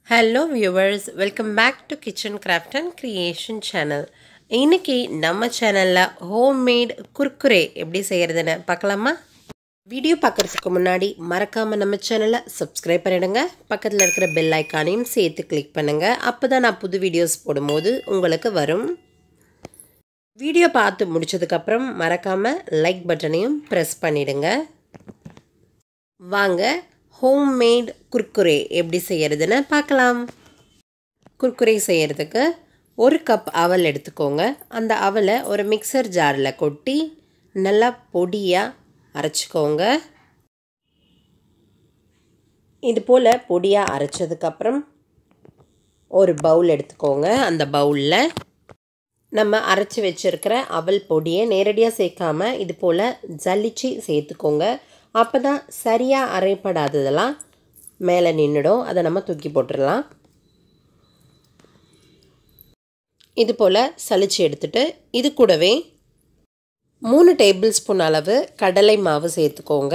hello viewers welcome back to Kitchen Craft and Creation channel இன்னைக்கு நம்ம சேனலில் homemade Kurkure எப்படி செய்கிறதுன்னு பார்க்கலாமா வீடியோ பார்க்குறதுக்கு முன்னாடி மறக்காமல் நம்ம சேனலை சப்ஸ்கிரைப் பண்ணிடுங்க பக்கத்தில் இருக்கிற பெல் ஐக்கானையும் சேர்த்து கிளிக் பண்ணுங்கள் அப்போ தான் நான் புது வீடியோஸ் போடும்போது உங்களுக்கு வரும் வீடியோ பார்த்து முடிச்சதுக்கப்புறம் மறக்காமல் லைக் பட்டனையும் ப்ரெஸ் பண்ணிடுங்க வாங்க ஹோம்மேட் குர்குரே எப்படி செய்கிறதுன்னு பார்க்கலாம் குர்குரே செய்கிறதுக்கு ஒரு கப் அவல் எடுத்துக்கோங்க அந்த அவலை ஒரு மிக்சர் ஜாரில் கொட்டி நல்லா பொடியாக அரைச்சிக்கோங்க இது போல் பொடியாக அரைச்சதுக்கப்புறம் ஒரு பவுல் எடுத்துக்கோங்க அந்த பவுலில் நம்ம அரைச்சி வச்சுருக்கிற அவல் பொடியை நேரடியாக சேர்க்காம இது போல் ஜல்லிச்சு சேர்த்துக்கோங்க அப்போ தான் சரியாக அரைப்படாததெல்லாம் மேலே நின்றுடும் அதை நம்ம தூக்கி போட்டுடலாம் இது போல் சளிச்சு எடுத்துட்டு இது கூடவே மூணு டேபிள் ஸ்பூன் அளவு கடலை மாவு சேர்த்துக்கோங்க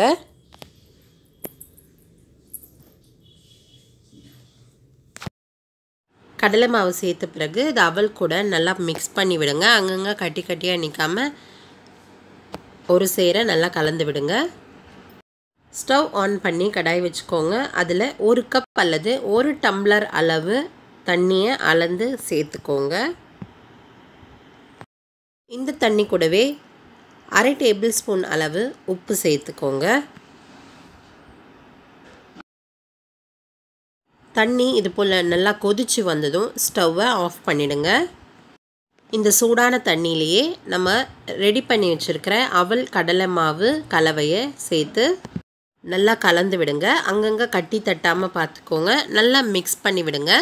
கடலை மாவு சேர்த்த பிறகு இது அவல் கூட நல்லா மிக்ஸ் பண்ணி விடுங்க அங்கங்கே கட்டி கட்டியாக நிற்காம ஒரு சேர நல்லா கலந்து விடுங்க ஸ்டவ் ஆன் பண்ணி கடாய் வச்சுக்கோங்க அதில் ஒரு கப் அல்லது ஒரு டம்ளர் அளவு தண்ணியை அளந்து சேர்த்துக்கோங்க இந்த தண்ணி கூடவே அரை டேபிள் ஸ்பூன் அளவு உப்பு சேர்த்துக்கோங்க தண்ணி இது போல் நல்லா கொதித்து வந்ததும் ஸ்டவ்வை ஆஃப் பண்ணிடுங்க இந்த சூடான தண்ணியிலையே நம்ம ரெடி பண்ணி வச்சுருக்கிற அவல் கடலை மாவு கலவையை சேர்த்து நல்லா கலந்து விடுங்க அங்கங்கே கட்டி தட்டாமல் பார்த்துக்கோங்க நல்லா மிக்ஸ் பண்ணி விடுங்க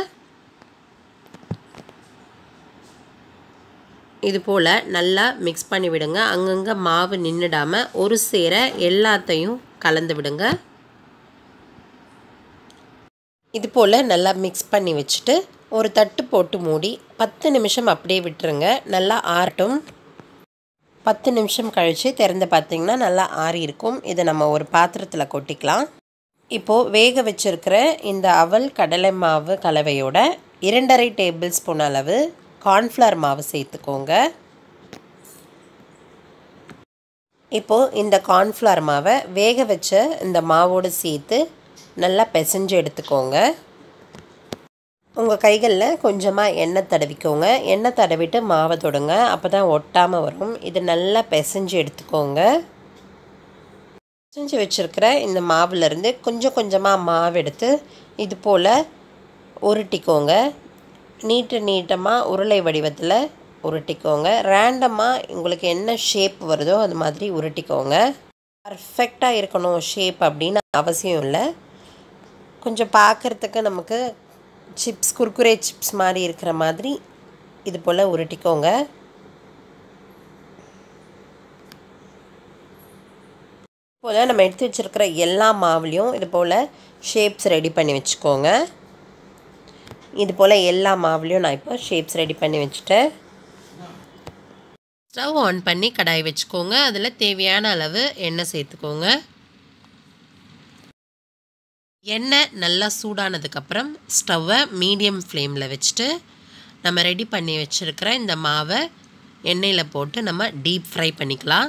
இது போல் நல்லா மிக்ஸ் பண்ணி விடுங்க அங்கங்கே மாவு நின்றுடாமல் ஒரு சேர எல்லாத்தையும் கலந்து விடுங்க இது போல் நல்லா மிக்ஸ் பண்ணி வச்சுட்டு ஒரு தட்டு போட்டு மூடி பத்து நிமிஷம் அப்படியே விட்டுருங்க நல்லா ஆறட்டும் பத்து நிமிஷம் கழித்து திறந்து பார்த்திங்கன்னா நல்லா ஆறி இருக்கும் இதை நம்ம ஒரு பாத்திரத்தில் கொட்டிக்கலாம் இப்போது வேக வச்சுருக்கிற இந்த அவல் கடலை மாவு கலவையோட இரண்டரை டேபிள் ஸ்பூன் அளவு கார்ன்ஃப்ளவர் மாவு சேர்த்துக்கோங்க இப்போது இந்த கார்ன்ஃப்ளவர் மாவை வேக வச்ச இந்த மாவோடு சேர்த்து நல்லா பிசைஞ்சு எடுத்துக்கோங்க உங்கள் கைகளில் கொஞ்சமாக எண்ணெய் தடவிக்கோங்க எண்ணெய் தடவிட்டு மாவை தொடுங்க அப்போ தான் ஒட்டாமல் வரும் இது நல்லா பிசைஞ்சு எடுத்துக்கோங்க பிசைஞ்சு வச்சுருக்கிற இந்த மாவுலேருந்து கொஞ்சம் கொஞ்சமாக மாவு எடுத்து இது போல் உருட்டிக்கோங்க நீட்டு நீட்டமாக உருளை வடிவத்தில் உருட்டிக்கோங்க ரேண்டமாக உங்களுக்கு என்ன ஷேப் வருதோ அது மாதிரி உருட்டிக்கோங்க பர்ஃபெக்டாக இருக்கணும் ஷேப் அப்படின்னு அவசியம் இல்லை கொஞ்சம் பார்க்குறதுக்கு நமக்கு சிப்ஸ் குர்குரே சிப்ஸ் மாதிரி இருக்கிற மாதிரி இது போல் உருட்டிக்கோங்க போல் நம்ம எடுத்து வச்சுருக்கிற எல்லா மாவுலேயும் இது போல் ஷேப்ஸ் ரெடி பண்ணி வச்சுக்கோங்க இது போல் எல்லா மாவுலேயும் நான் இப்போ ஷேப்ஸ் ரெடி பண்ணி வச்சுட்டேன் ஸ்டவ் ஆன் பண்ணி கடாய் வச்சுக்கோங்க அதில் தேவையான அளவு எண்ணெய் சேர்த்துக்கோங்க எண்ணெய் நல்லா சூடானதுக்கப்புறம் ஸ்டவ்வை மீடியம் ஃப்ளேமில் வச்சுட்டு நம்ம ரெடி பண்ணி வச்சுருக்கிற இந்த மாவை எண்ணெயில் போட்டு நம்ம டீப் ஃப்ரை பண்ணிக்கலாம்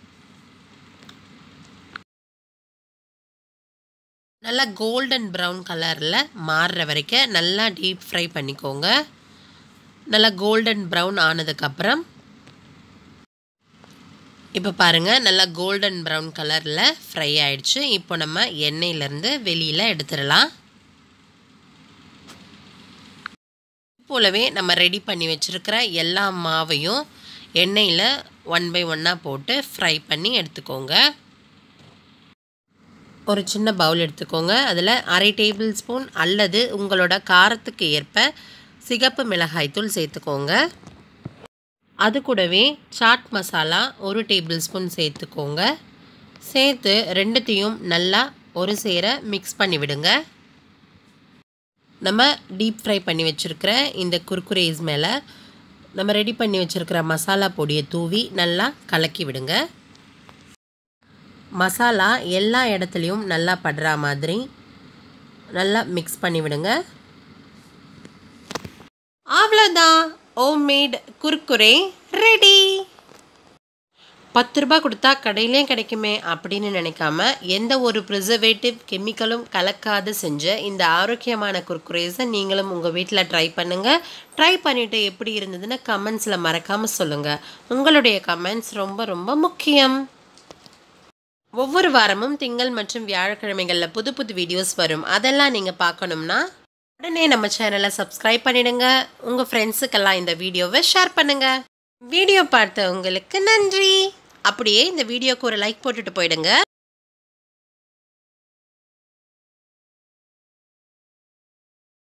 நல்லா கோல்டன் ப்ரௌன் கலரில் மாறுற வரைக்கும் நல்லா டீப் ஃப்ரை பண்ணிக்கோங்க நல்லா கோல்டன் ப்ரௌன் ஆனதுக்கப்புறம் இப்போ பாருங்கள் நல்லா கோல்டன் ப்ரௌன் கலரில் ஃப்ரை ஆயிடுச்சு இப்போ நம்ம எண்ணெயிலேருந்து வெளியில் எடுத்துடலாம் போலவே நம்ம ரெடி பண்ணி வச்சுருக்கிற எல்லா மாவையும் எண்ணெயில் ஒன் பை ஒன்னாக போட்டு ஃப்ரை பண்ணி எடுத்துக்கோங்க ஒரு சின்ன பவுல் எடுத்துக்கோங்க அதில் அரை டேபிள் ஸ்பூன் அல்லது உங்களோட காரத்துக்கு ஏற்ப சிகப்பு மிளகாய்த்தூள் சேர்த்துக்கோங்க அது கூடவே சாட் மசாலா ஒரு டேபிள் ஸ்பூன் சேர்த்துக்கோங்க சேர்த்து ரெண்டுத்தையும் நல்லா ஒரு சேர மிக்ஸ் பண்ணி விடுங்க நம்ம டீப் ஃப்ரை பண்ணி வச்சுருக்கிற இந்த குர்குரேஸ் மேலே நம்ம ரெடி பண்ணி வச்சுருக்கிற மசாலா பொடியை தூவி நல்லா கலக்கி விடுங்க மசாலா எல்லா இடத்துலையும் நல்லா படுற மாதிரி நல்லா மிக்ஸ் பண்ணி விடுங்க அவ்வளோதான் ஹோம்மேட் குர்குரே ரெடி பத்து ரூபாய் கொடுத்தா கடையிலையும் கிடைக்குமே அப்படின்னு நினைக்காம எந்த ஒரு ப்ரிசர்வேட்டிவ் கெமிக்கலும் கலக்காது செஞ்ச இந்த ஆரோக்கியமான குர்குரேஸை நீங்களும் உங்கள் வீட்டில் ட்ரை பண்ணுங்கள் ட்ரை பண்ணிவிட்டு எப்படி இருந்ததுன்னு கமெண்ட்ஸில் மறக்காமல் சொல்லுங்கள் உங்களுடைய கமெண்ட்ஸ் ரொம்ப ரொம்ப முக்கியம் ஒவ்வொரு வாரமும் திங்கள் மற்றும் வியாழக்கிழமைகளில் புது புது வீடியோஸ் வரும் அதெல்லாம் நீங்கள் பார்க்கணும்னா உடனே நம்ம சேனலை சப்ஸ்கிரைப் பண்ணிடுங்க உங்கள் ஃப்ரெண்ட்ஸுக்கெல்லாம் இந்த வீடியோவை ஷேர் பண்ணுங்க வீடியோ பார்த்த உங்களுக்கு நன்றி அப்படியே இந்த வீடியோக்கு ஒரு லைக் போட்டுட்டு போயிடுங்க